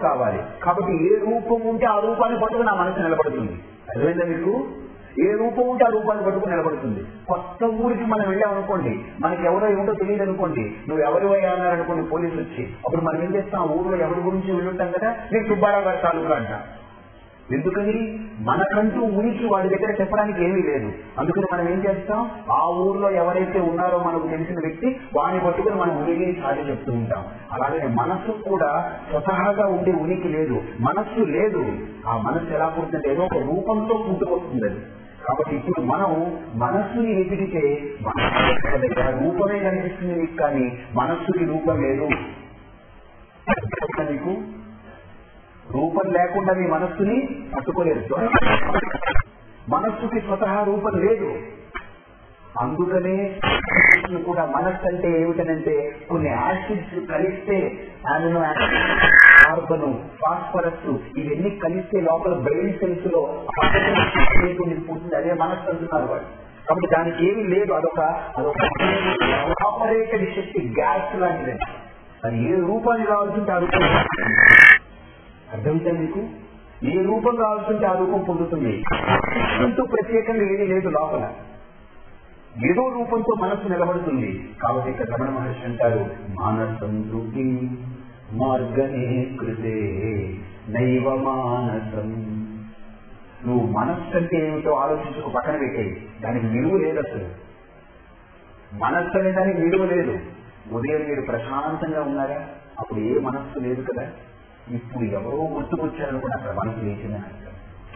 కావాలి కాబట్టి ఏ రూపం ఉంటే ఆ రూపాన్ని పట్టుకుని నా మనసు నిలబడుతుంది అర్థమైందా మీకు ఏ రూపం ఉంటే ఆ రూపాన్ని పట్టుకుని నిలబడుతుంది కొత్త ఊరికి మనం వెళ్ళామనుకోండి మనకి ఎవరో ఏమిటో తెలియదు అనుకోండి నువ్వు ఎవరు అన్నారనుకోండి పోలీసు వచ్చి అప్పుడు మనం ఏం చేస్తాం ఆ ఊర్లో ఎవరి గురించి వెళ్ళుంటాం కదా నీకు సుబ్బారావు గారి తాలూకా అంట ఎందుకని మనకంటూ ఉనికి వాడి దగ్గర చెప్పడానికి ఏమీ లేదు అందుకని మనం ఏం చేస్తాం ఆ ఊర్లో ఎవరైతే ఉన్నారో మనకు తెలిసిన వ్యక్తి వాడిని పట్టుకుని మనం ఉనికి సాటి చెప్తూ ఉంటాం అలాగే మనస్సు కూడా స్వతహాగా ఉండే ఉనికి లేదు మనస్సు లేదు ఆ మనస్సు ఎలా పుడుతుంటే ఏదో ఒక రూపంతో పుట్టుకొస్తుంది అది కాబట్టి ఇప్పుడు మనం మనస్సుని వెతికితే మనస్సు దగ్గర రూపమే కనిపిస్తుంది నీకు కానీ మనస్సుకి రూపం లేదు నీకు రూపం లేకుండా మీ మనస్సుని పట్టుకోలేరు మనస్సుకి స్వతహా రూపం లేదు అందుకనే మనస్సును కూడా మనస్సు అంటే ఏమిటనంటే కొన్ని యాసిడ్స్ కలిస్తే ఆమెను కార్బన్ ఫాస్ఫరస్ ఇవన్నీ కలిస్తే లోపల బ్రెయిన్ సెల్స్ లో పుట్టింది అదే మనస్సు అంటున్నారు వాళ్ళు కాబట్టి దానికి ఏమీ లేదు అదొక అదొక ఆపరేటెడ్ శక్తి గ్యాస్ లాంటిది అది ఏ రూపాన్ని కావాల్సింటే ఆ రూపం అర్థమైతే మీకు ఏ రూపం కావాల్సింటే ఆ రూపం పొందుతుంది అంటూ ప్రత్యేకంగా ఏమీ లేదు లోపల ఏదో రూపంతో మనస్సు నిలబడుతుంది కాబట్టి ఇక్కడ రమణ మహర్షి అంటారు మానసం రుకి మార్గనే కృతే నైవ మానసం నువ్వు మనస్సు అంటే ఏమిటో ఆలోచించుకు పక్కన పెట్టేయి దానికి విలువ లేదు అసలు మనస్సు అనే దానికి విలువ లేదు ఉదయం మీరు ప్రశాంతంగా ఉన్నారా అప్పుడు ఏ మనస్సు లేదు కదా ఇప్పుడు ఎవరో గుర్తుకొచ్చారని కూడా అక్కడ మనసు లేచిందని అర్థం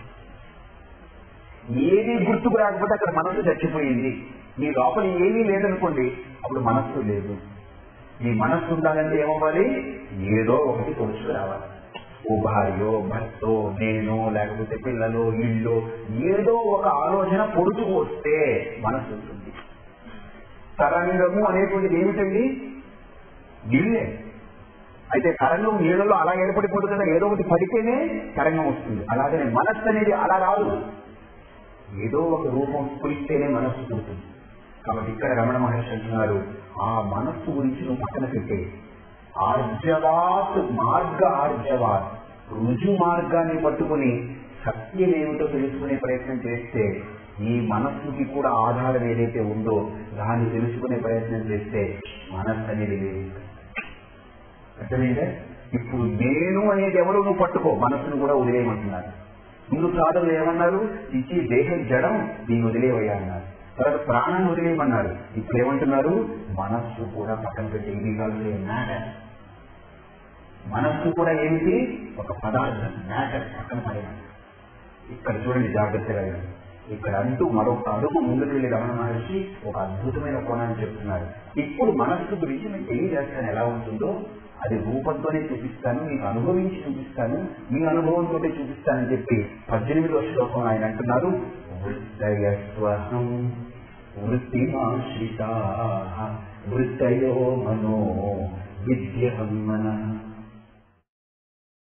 ఏది గుర్తుకు రాకపోతే అక్కడ మనసు చచ్చిపోయింది మీ లోపల ఏమీ లేదనుకోండి అప్పుడు మనస్సు లేదు మీ మనస్సు ఉండాలంటే ఏమవ్వాలి ఏదో ఒకటి తోచుకు రావాలి ఓ భార్యో భర్తో నేను లేకపోతే పిల్లలు ఇల్లు ఏదో ఒక ఆలోచన పొడుచుకు వస్తే మనస్సు ఉంటుంది తరంగము అనేటువంటిది ఏమిటండి నీళ్ళే అయితే తరంగం నీళ్ళలో అలా ఏర్పడిపోతుంది కదా ఏదో ఒకటి పడితేనే తరంగం వస్తుంది అలాగనే మనస్సు అనేది అలా రాదు ఏదో ఒక రూపం పులిస్తేనే మనస్సు పుడుతుంది కాబట్టి ఇక్కడ రమణ మహర్షి అంటున్నారు ఆ మనస్సు గురించి నువ్వు పక్కన పెట్టే ఆర్జవాత్ మార్గ ఆర్జవాత్ రుజు మార్గాన్ని పట్టుకుని సత్యం ఏమిటో తెలుసుకునే ప్రయత్నం చేస్తే ఈ మనస్సుకి కూడా ఆధారం ఏదైతే ఉందో దాన్ని తెలుసుకునే ప్రయత్నం చేస్తే మనస్సు అనేది లేదు అర్థమైందా ఇప్పుడు నేను అనేది ఎవరు నువ్వు పట్టుకో మనస్సును కూడా వదిలేయమంటున్నారు ముందు సాధనలు ఏమన్నారు ఇచ్చి దేహం జడం దీన్ని వదిలేవయ్యా అన్నారు తర్వాత ప్రాణాన్ని వదిలేయమన్నారు ఇప్పుడు ఏమంటున్నారు మనస్సు కూడా పక్కన పెట్టి ఇది కాదు మ్యాటర్ మనస్సు కూడా ఏమిటి ఒక పదార్థం మ్యాటర్ పక్కన పడేయాలి ఇక్కడ చూడండి జాగ్రత్తగా వినండి. ఇక్కడ అంటూ మరొక అడుగు ముందుకు వెళ్ళి రమణ మహర్షి ఒక అద్భుతమైన కోణాన్ని చెప్తున్నారు ఇప్పుడు మనస్సు గురించి మీకు తెలియజేస్తాను ఎలా ఉంటుందో అది రూపంతోనే చూపిస్తాను మీకు అనుభవించి చూపిస్తాను మీ అనుభవంతో చూపిస్తానని చెప్పి పద్దెనిమిదవ శ్లోకం ఆయన అంటున్నారు వృత్తయస్వహం వృత్తిమాశ్రితా వృత్తయో మనో విద్యహం మన